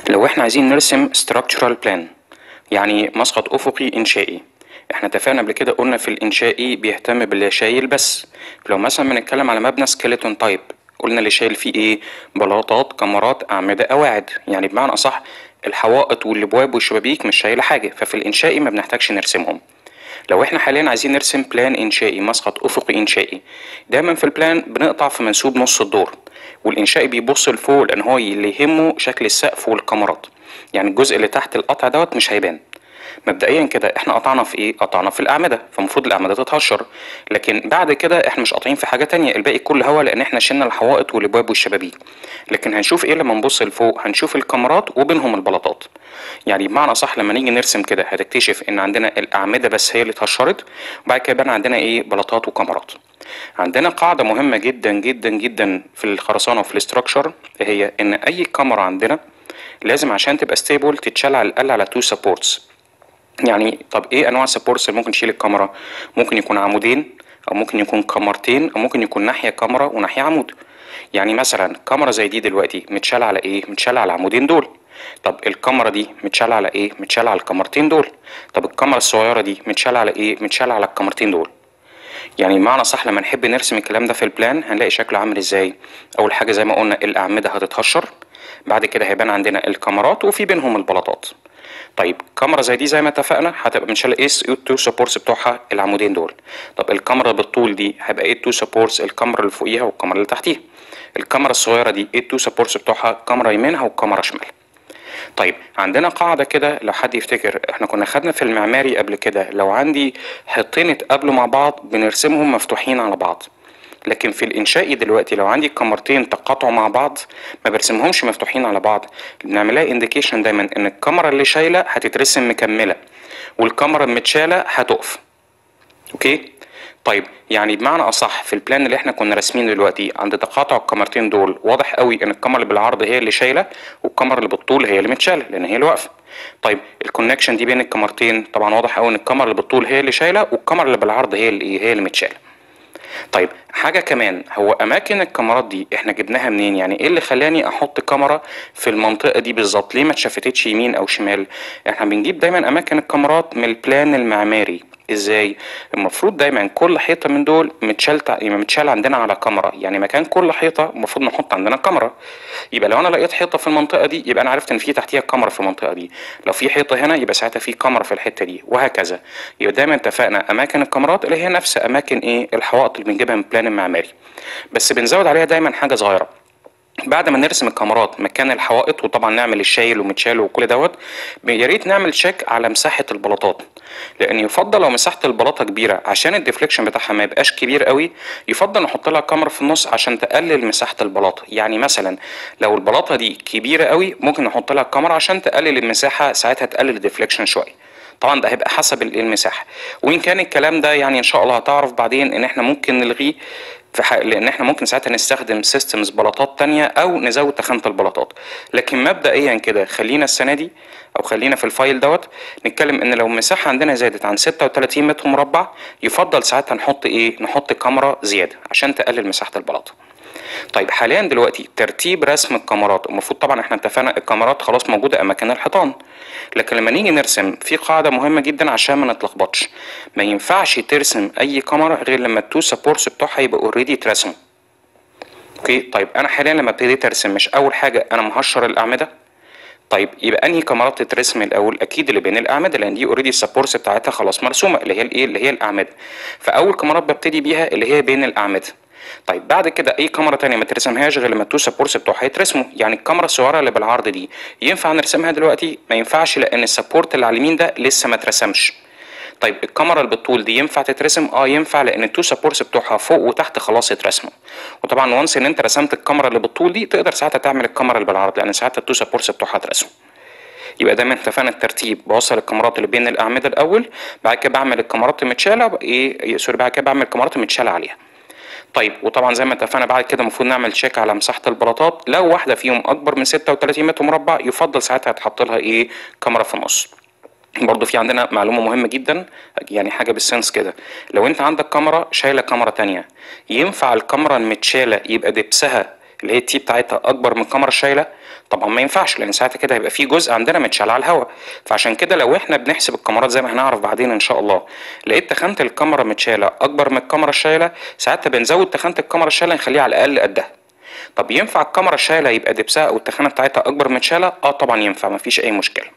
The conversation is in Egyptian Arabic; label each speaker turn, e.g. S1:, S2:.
S1: لو احنا عايزين نرسم structural plan يعني مسقط افقي انشائي احنا اتفقنا قبل كده قلنا في الانشائي بيهتم باللي شايل بس لو مثلا بنتكلم على مبنى سكيلتون تايب قلنا اللي شايل فيه ايه بلاطات كمرات اعمده قواعد يعني بمعنى اصح الحوائط والابواب والشبابيك مش شايله حاجه ففي الانشائي ما بنحتاجش نرسمهم لو احنا حاليا عايزين نرسم بلان انشائي مسقط افقي انشائي دايما في البلان بنقطع في منسوب نص الدور والانشائي بيبص لفوق لان هو اللي يهمه شكل السقف والكمرات يعني الجزء اللي تحت القطع دوت مش هيبان مبدئيا كده احنا قطعنا في ايه قطعنا في الاعمده فالمفروض الاعمده تتهشر لكن بعد كده احنا مش قاطعين في حاجه تانية الباقي كله هوا لان احنا شلنا الحوائط والابواب والشبابيك لكن هنشوف ايه لما نبص لفوق هنشوف الكمرات وبينهم البلاطات يعني بمعنى صح لما نيجي نرسم كده هتكتشف ان عندنا الاعمده بس هي اللي اتهشرت وبعد كده بقى عندنا ايه بلاطات وكمرات عندنا قاعده مهمه جدا جدا جدا في الخرسانه وفي الاستراكشر هي ان اي كاميرا عندنا لازم عشان تبقى ستيبل تتشال على الاقل على تو سبورتس يعني طب ايه انواع السبورتس اللي ممكن تشيل الكاميرا ممكن يكون عمودين او ممكن يكون كاميرتين او ممكن يكون ناحيه كاميرا وناحيه عمود يعني مثلا كاميرا زي دي دلوقتي متشالة على ايه متشالة على العمودين دول طب الكاميرا دي متشالة على ايه متشالة على الكاميرتين دول طب الكاميرا الصغيره دي متشالة على ايه متشالة على الكاميرتين دول يعني معنى صح لما نحب نرسم الكلام ده في البلان هنلاقي شكله عامل ازاي اول حاجه زي ما قلنا الاعمده هتتهشر بعد كده هيبان عندنا الكاميرات وفي بينهم البلاطات طيب كاميرا زي دي زي ما اتفقنا هتبقى متشالة ايه التو سبورتس بتوعها العمودين دول طب الكاميرا بالطول دي هيبقى ايه التو سبورتس الكاميرا اللي فوقيها والكاميرا اللي تحتيها الكاميرا الصغيره دي ايه التو سبورتس بتوعها كاميرا يمينها وكاميرا شمال طيب عندنا قاعدة كده لو حد يفتكر احنا كنا خدنا في المعماري قبل كده لو عندي حيطين اتقابلوا مع بعض بنرسمهم مفتوحين على بعض لكن في الانشائي دلوقتي لو عندي كاميرتين تقاطعوا مع بعض ما برسمهمش مفتوحين على بعض بنعملها انديكيشن دايما ان الكاميرا اللي شايله هتترسم مكمله والكاميرا المتشاله هتقف اوكي طيب يعني بمعنى اصح في البلان اللي احنا كنا راسمينه دلوقتي عند تقاطع الكاميرتين دول واضح قوي ان الكاميرا اللي بالعرض هي اللي شايله والكاميرا اللي بالطول هي اللي متشاله لان هي اللي واقفه طيب الكونكشن دي بين الكاميرتين طبعا واضح قوي ان الكاميرا اللي بالطول هي اللي شايله والكاميرا اللي بالعرض هي اللي هي اللي متشاله طيب حاجه كمان هو اماكن الكاميرات دي احنا جبناها منين يعني ايه اللي خلاني احط كاميرا في المنطقه دي بالظبط ليه ما اتشفتتش يمين او شمال احنا بنجيب دايما اماكن الكاميرات من البلان المعماري ازاي المفروض دايما كل حيطه من دول متشال يعني متشال عندنا على كاميرا يعني مكان كل حيطه المفروض نحط عندنا كاميرا يبقى لو انا لقيت حيطه في المنطقه دي يبقى انا عرفت ان في تحتيها كاميرا في المنطقه دي لو في حيطه هنا يبقى ساعتها في كاميرا في الحته دي وهكذا يبقى دايما اتفقنا اماكن الكاميرات اللي هي نفس اماكن ايه الحوائط اللي بنجيبها من البلان المعماري بس بنزود عليها دايما حاجه صغيره بعد ما نرسم الكاميرات مكان الحوائط وطبعا نعمل الشايل ومتشال وكل دوت يا ريت نعمل تشيك على مساحه البلاطات لان يفضل لو مساحه البلاطه كبيره عشان الديفليكشن بتاعها ما يبقاش كبير قوي يفضل نحط لها كاميرا في النص عشان تقلل مساحه البلاطه يعني مثلا لو البلاطه دي كبيره قوي ممكن نحط لها كاميرا عشان تقلل المساحه ساعتها تقلل الديفليكشن شويه طبعا ده هيبقى حسب المساحه وان كان الكلام ده يعني ان شاء الله هتعرف بعدين ان احنا ممكن نلغيه في حق لان احنا ممكن ساعتها نستخدم سيستمز بلاطات تانية او نزود تخانة البلاطات لكن مبدئيا كده خلينا السنة دي او خلينا في الفايل دوت نتكلم ان لو المساحة عندنا زادت عن 36 متر مربع يفضل ساعتها نحط ايه نحط كاميرا زيادة عشان تقلل مساحة البلاطة طيب حاليا دلوقتي ترتيب رسم الكاميرات المفروض طبعا احنا اتفقنا الكاميرات خلاص موجوده اماكن الحيطان لكن لما نيجي نرسم في قاعده مهمه جدا عشان ما نتلخبطش ما ينفعش ترسم اي كاميرا غير لما التو سبورتس بتوعها يبقى اوريدي اترسموا اوكي طيب انا حاليا لما ابتديت ارسم مش اول حاجه انا مهشر الاعمده طيب يبقى انهي كاميرات تترسم الاول اكيد اللي بين الاعمده لان دي اوريدي السبورتس بتاعتها خلاص مرسومه اللي هي الايه اللي هي الاعمده فاول كاميرات ببتدي بيها اللي هي بين الاعمده طيب بعد كده اي كاميرا تانية ما ترسمهاش غير لما التو سبورتس بتوعها يترسموا يعني الكاميرا الصغيره اللي بالعرض دي ينفع نرسمها دلوقتي ما ينفعش لان السبورت اللي على اليمين ده لسه ما اترسمش طيب الكاميرا اللي بالطول دي ينفع تترسم اه ينفع لان التو سبورتس بتوعها فوق وتحت خلاص اترسموا وطبعا وانس ان انت رسمت الكاميرا اللي بالطول دي تقدر ساعتها تعمل الكاميرا اللي بالعرض لان ساعتها التو سبورتس بتوعها اترسموا يبقى دايما اتفقنا الترتيب بوصل الكاميرات اللي بين الاعمده الاول بعد كده بعمل الكاميرات المتشاله ايه سوري بعد كده بعمل الكاميرات المتشاله عليها طيب وطبعا زي ما اتفقنا بعد كده المفروض نعمل تشيك على مساحه البلاطات لو واحده فيهم اكبر من 36 متر مربع يفضل ساعتها تحط لها ايه كاميرا في النص برضو في عندنا معلومه مهمه جدا يعني حاجه بالسنس كده لو انت عندك كاميرا شايله كاميرا تانية ينفع الكاميرا المتشاله يبقى دبسها اللي هي التي بتاعتها اكبر من الكاميرا الشايله طبعا ما ينفعش لان ساعتها كده هيبقى في جزء عندنا متشال على الهواء فعشان كده لو احنا بنحسب الكاميرات زي ما هنعرف بعدين ان شاء الله لقيت تخانه الكاميرا متشاله اكبر من الكاميرا الشايله ساعتها بنزود تخانه الكاميرا الشايله نخليها على الاقل قدها طب ينفع الكاميرا الشايله يبقى دبسها او التخانه بتاعتها اكبر من شاله اه طبعا ينفع مفيش اي مشكله